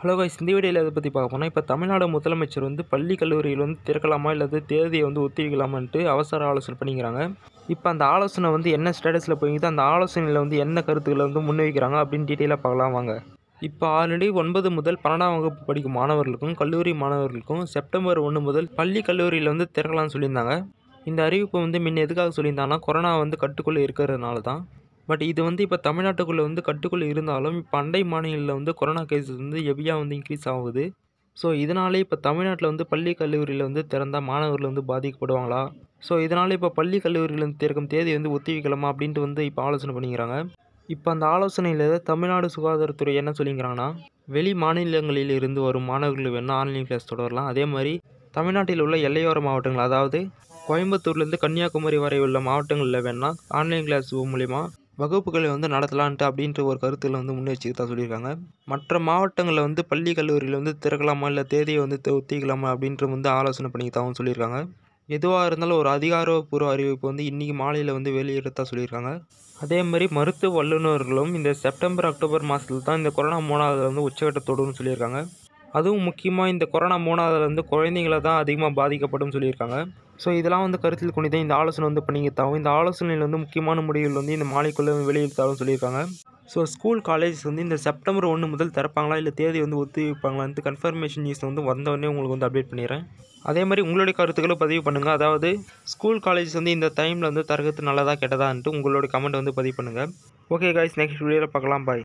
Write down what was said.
hello guys இந்த வீடியோவில் எதை பற்றி பார்க்க போனால் இப்போ தமிழ்நாடு முதலமைச்சர் வந்து பள்ளி கல்லூரியில் வந்து திறக்கலாமா இல்லது தேதியை வந்து ஒத்திவைக்கலாமான்ட்டு அவசர ஆலோசனை பண்ணிக்கிறாங்க இப்போ அந்த ஆலோசனை வந்து என்ன ஸ்டேட்டஸில் போயிங்குது அந்த ஆலோசனையில் வந்து என்ன கருத்துக்களை வந்து முன்வைக்கிறாங்க அப்படின்னு டீட்டெயிலாக பார்க்கலாம் வாங்க இப்போ ஆல்ரெடி ஒன்பது முதல் பன்னெண்டாம் வகுப்பு படிக்கும் மாணவர்களுக்கும் கல்லூரி மாணவர்களுக்கும் செப்டம்பர் ஒன்று முதல் பள்ளி கல்லூரியில் வந்து திறக்கலாம்னு சொல்லியிருந்தாங்க இந்த அறிவிப்பு வந்து முன்ன எதுக்காக சொல்லியிருந்தாங்கன்னா கொரோனா வந்து கட்டுக்குள்ளே இருக்கிறதுனால தான் பட் இது வந்து இப்போ தமிழ்நாட்டுக்குள்ளே வந்து கட்டுக்குள்ளே இருந்தாலும் இப்போ அண்டை மாநிலங்களில் வந்து கொரோனா கேசஸ் வந்து ஹெவியாக வந்து இன்க்ரீஸ் ஆகுது ஸோ இதனாலே இப்போ தமிழ்நாட்டில் வந்து பள்ளி கல்லூரியில் வந்து திறந்தால் மாணவர்கள் வந்து பாதிக்கப்படுவாங்களா ஸோ இதனால் இப்போ பள்ளி கல்லூரியில் வந்து திறக்கும் தேதி வந்து ஒத்திவைக்கலாமா அப்படின்ட்டு வந்து இப்போ ஆலோசனை பண்ணிக்கிறாங்க இப்போ அந்த ஆலோசனையில் தமிழ்நாடு சுகாதாரத்துறை என்ன சொல்லிங்கிறாங்கன்னா வெளி மாநிலங்களில் இருந்து வரும் மாணவர்கள் வேணால் ஆன்லைன் கிளாஸ் தொடரலாம் அதே மாதிரி தமிழ்நாட்டில் உள்ள எல்லையோர மாவட்டங்கள் அதாவது கோயம்புத்தூர்லேருந்து கன்னியாகுமரி வரை உள்ள மாவட்டங்களில் வேணால் ஆன்லைன் கிளாஸ் மூலிமா வகுப்புகளை வந்து நடத்தலான்ட்டு அப்படின்ற ஒரு கருத்தில் வந்து முன்னெச்சரிக்கை சொல்லியிருக்காங்க மற்ற மாவட்டங்களில் வந்து பள்ளி கல்லூரியில் வந்து திறக்கலாமா இல்லை தேதியை வந்து தி- ஒத்திக்கலாமா அப்படின்ற வந்து ஆலோசனை பண்ணிக்கிட்டாவும் சொல்லியிருக்காங்க எதுவாக இருந்தாலும் ஒரு அதிகாரப்பூர்வ அறிவிப்பு வந்து இன்றைக்கி மாலையில் வந்து வெளியிடத்தான் சொல்லியிருக்காங்க அதே மாதிரி மருத்துவ வல்லுநர்களும் இந்த செப்டம்பர் அக்டோபர் மாதத்தில் தான் இந்த கொரோனா மூணாவது வந்து உச்சகட்டத்தோடுன்னு சொல்லியிருக்காங்க அதுவும் முக்கியமாக இந்த கொரோனா மூணாவதுல வந்து குழந்தைங்கள தான் அதிகமாக பாதிக்கப்படும் சொல்லியிருக்காங்க ஸோ இதெல்லாம் வந்து கருத்தில் கொண்டு தான் இந்த ஆலோசனை வந்து பண்ணிக்கிட்டாவும் இந்த ஆலோசனையில் வந்து முக்கியமான முடிவுகள் வந்து இந்த மாலைக்குள்ளே வெளியிட்டாலும் சொல்லியிருக்காங்க ஸோ ஸ்கூல் காலேஜ் வந்து இந்த செப்டம்பர் ஒன்று முதல் திறப்பாங்களா இல்லை தேதி வந்து ஒத்தி வைப்பாங்களான்ட்டு கன்ஃபர்மேஷன் நியூஸ் வந்து வந்தவொடனே உங்களுக்கு வந்து அப்டேட் பண்ணிடுறேன் அதே மாதிரி உங்களுடைய கருத்துக்களை பதிவு பண்ணுங்கள் அதாவது ஸ்கூல் காலேஜ் வந்து இந்த டைமில் வந்து தரகத்து நல்லதா கெட்டதான்ட்டு உங்களுடைய கமெண்ட் வந்து பதிவு பண்ணுங்கள் ஓகே காய்ஸ் நெக்ஸ்ட் வீடியோவில் பார்க்கலாம் பாய்